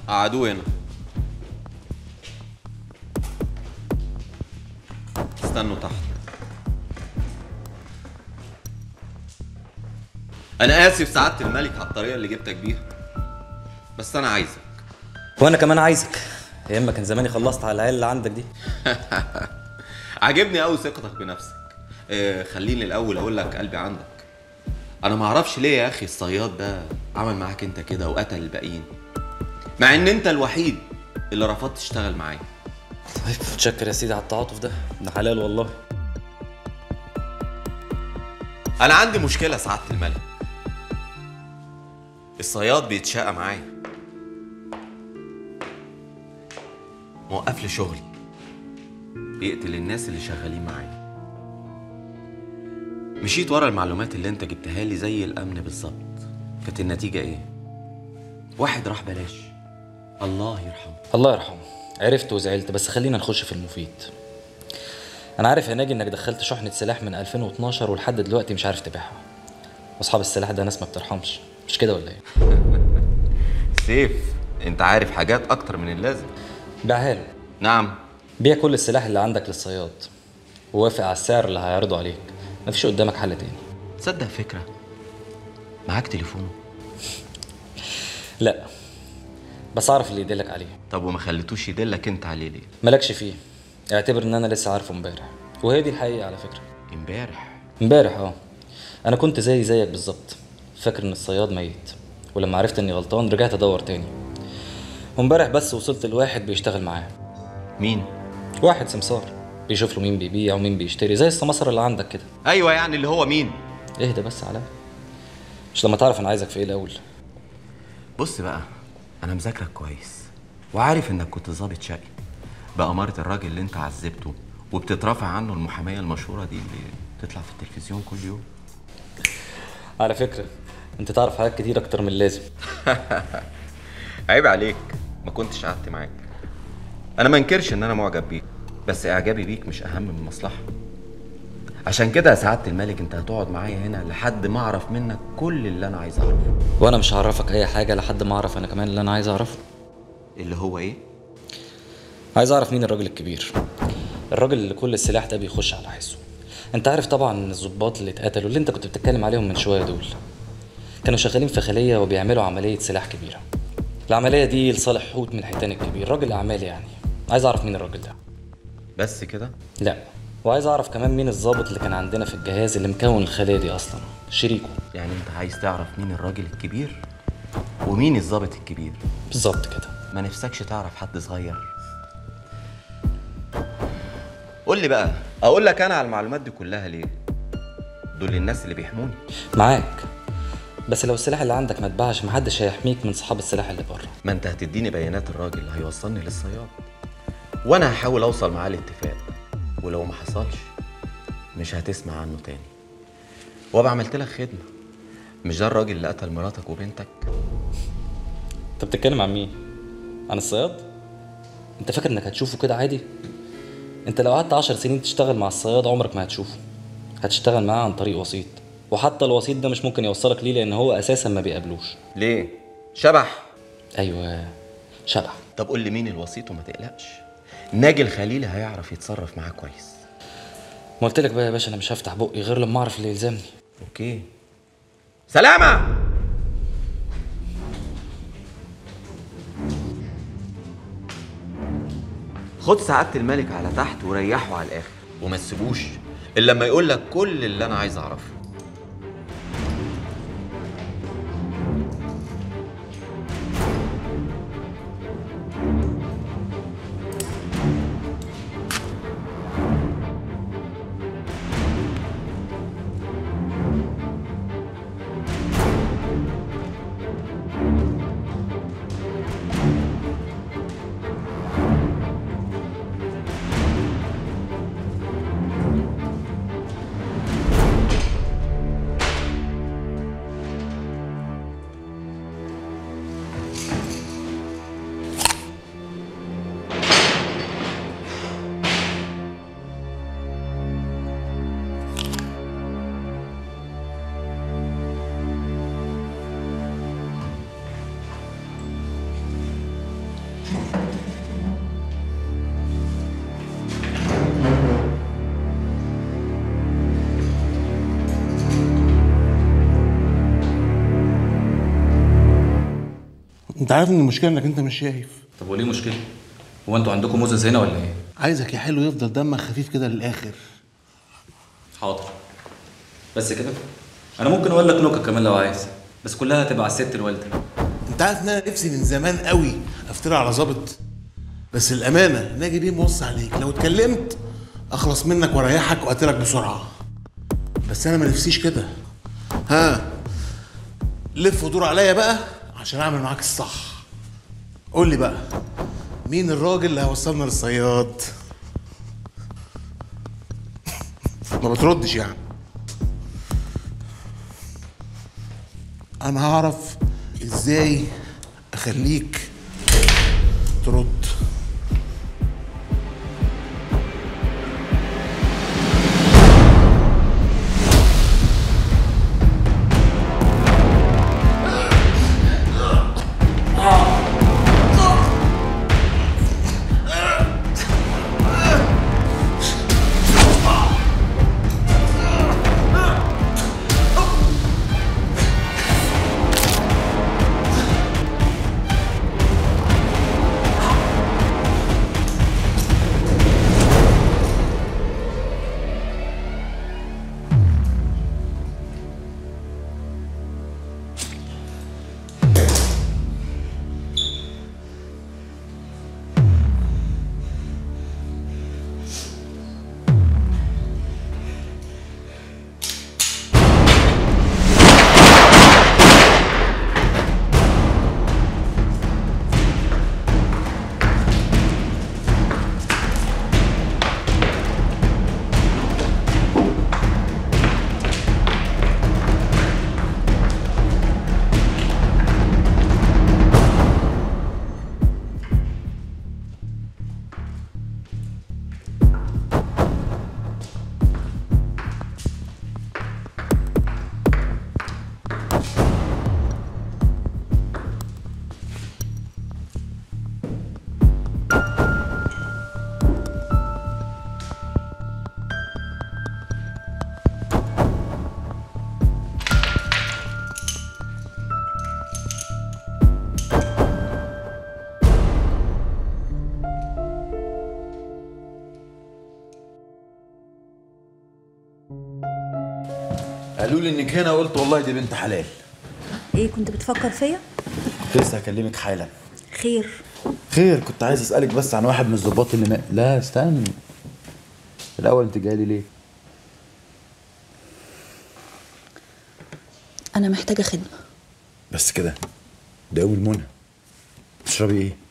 قعدوه هنا استنوا تحت انا اسف سعاده الملك على الطريقه اللي جبتك بيها بس انا عايزك وانا كمان عايزك يا اما كان زماني خلصت على العيال اللي عندك دي عاجبني قوي ثقتك بنفسك آه خليني الاول اقول لك قلبي عندك انا ما اعرفش ليه يا اخي الصياد ده عمل معاك انت كده وقتل الباقيين مع ان انت الوحيد اللي رفضت تشتغل معايا طيب متشكر يا سيدي على التعاطف ده ده حلال والله انا عندي مشكله سعاده الملك الصياد بيتشاقى معايا موقف لي شغلي بيقتل الناس اللي شغالين معايا مشيت ورا المعلومات اللي انت جبتها لي زي الامن بالظبط كانت النتيجه ايه واحد راح بلاش الله يرحمه الله يرحمه عرفت وزعلت بس خلينا نخش في المفيد انا عارف يا ناجي انك دخلت شحنة سلاح من 2012 ولحد دلوقتي مش عارف تبيعها واصحاب السلاح ده ناس ما بترحمش مش كده ولا ايه سيف انت عارف حاجات اكتر من اللازم بيعها له نعم بيع كل السلاح اللي عندك للصياد ووافق على السعر اللي هيعرضه عليك مفيش قدامك حل تاني تصدق فكره معاك تليفونه لا بس اعرف اللي يدلك عليه طب وما خليتوش يدلك انت عليه ليه مالكش فيه اعتبر ان انا لسه عارفه امبارح وهي دي الحقيقه على فكره امبارح امبارح اه انا كنت زي زيك بالظبط فاكر ان الصياد ميت ولما عرفت اني غلطان رجعت ادور تاني وامبارح بس وصلت لواحد بيشتغل معاه مين واحد سمسار بيشوف له مين بيبيع ومين بيشتري زي السماسرة اللي عندك كده ايوه يعني اللي هو مين اهدى بس عليا مش لما تعرف انا عايزك في ايه الاول بص بقى انا مذاكرك كويس وعارف انك كنت ظابط شقي بأمارة الراجل اللي انت عذبته وبتترافع عنه المحامية المشهورة دي اللي بتطلع في التلفزيون كل يوم على فكرة انت تعرف حاجات كتير اكتر من اللازم عيب عليك ما كنتش قعدت معاك انا ما انكرش ان انا معجب بيك بس اعجابي بيك مش اهم من المصلحة عشان كده يا سعادة الملك انت هتقعد معايا هنا لحد ما اعرف منك كل اللي انا عايز اعرفه وانا مش هعرفك اي حاجة لحد ما اعرف انا كمان اللي انا عايز اعرفه اللي هو ايه عايز اعرف مين الراجل الكبير الراجل اللي كل السلاح ده بيخش على حسه انت عارف طبعا ان الضباط اللي اتقتلوا اللي انت كنت بتتكلم عليهم من شويه دول كانوا شغالين في خليه وبيعملوا عمليه سلاح كبيره العمليه دي لصالح حوت من الحيتان الكبير راجل اعمال يعني عايز اعرف مين الراجل ده بس كده لا وعايز اعرف كمان مين الضابط اللي كان عندنا في الجهاز اللي مكون الخليه دي اصلا شريكه يعني انت عايز تعرف مين الراجل الكبير ومين الضابط الكبير بالظبط كده ما نفسكش تعرف حد صغير قول لي بقى اقول لك انا على المعلومات دي كلها ليه دول الناس اللي بيحموني معاك بس لو السلاح اللي عندك ما اتباعش محدش هيحميك من صحاب السلاح اللي بره ما انت هتديني بيانات الراجل اللي هيوصلني للصياد وانا هحاول اوصل معاه لاتفاق ولو ما حصلش مش هتسمع عنه تاني وابقى عملت لك خدمه مش ده الراجل اللي قتل مراتك وبنتك انت بتتكلم عن مين؟ عن الصياد؟ انت فاكر انك هتشوفه كده عادي؟ انت لو قعدت عشر سنين تشتغل مع الصياد عمرك ما هتشوفه هتشتغل معاه عن طريق وسيط وحتى الوسيط ده مش ممكن يوصلك ليه لان هو اساسا ما بيقابلوش ليه شبح ايوه شبح طب قول لي مين الوسيط وما تقلقش ناجي الخليلي هيعرف يتصرف معاه كويس ما قلت لك بقى يا باشا انا مش هفتح بقي غير لما اعرف اللي يلزمني اوكي سلامة خد سعادة الملك على تحت وريحه على الآخر وما تسيبوش إلا لما يقول لك كل اللي أنا عايز أعرفه انت عارف ان المشكله انك انت مش شايف طب وليه مشكله هو انتوا عندكم موزز هنا ولا ايه عايزك يا حلو يفضل دمك خفيف كده للاخر حاضر بس كده انا ممكن اقول لك نكت كمان لو عايز بس كلها هتبقى على الست الوالده انت عارف ان انا نفسي من زمان قوي افترى على ظابط بس الامانه ناجي بيه موصي عليك لو اتكلمت اخلص منك واريحك واقتلك بسرعه بس انا ما نفسيش كده ها لف ودور عليا بقى عشان اعمل معاك الصح قول لي بقى مين الراجل اللي هيوصلنا للصياد ما بتردش يعني انا هعرف ازاي اخليك ترد قالوا لي انك هنا قلت والله دي بنت حلال ايه كنت بتفكر فيا كنت لسه هكلمك حالا خير خير كنت عايز اسالك بس عن واحد من الظباط اللي مات لا استنى الاول انت جاي لي ليه انا محتاجه خدمه بس كده ده يوم المنى تشربي ايه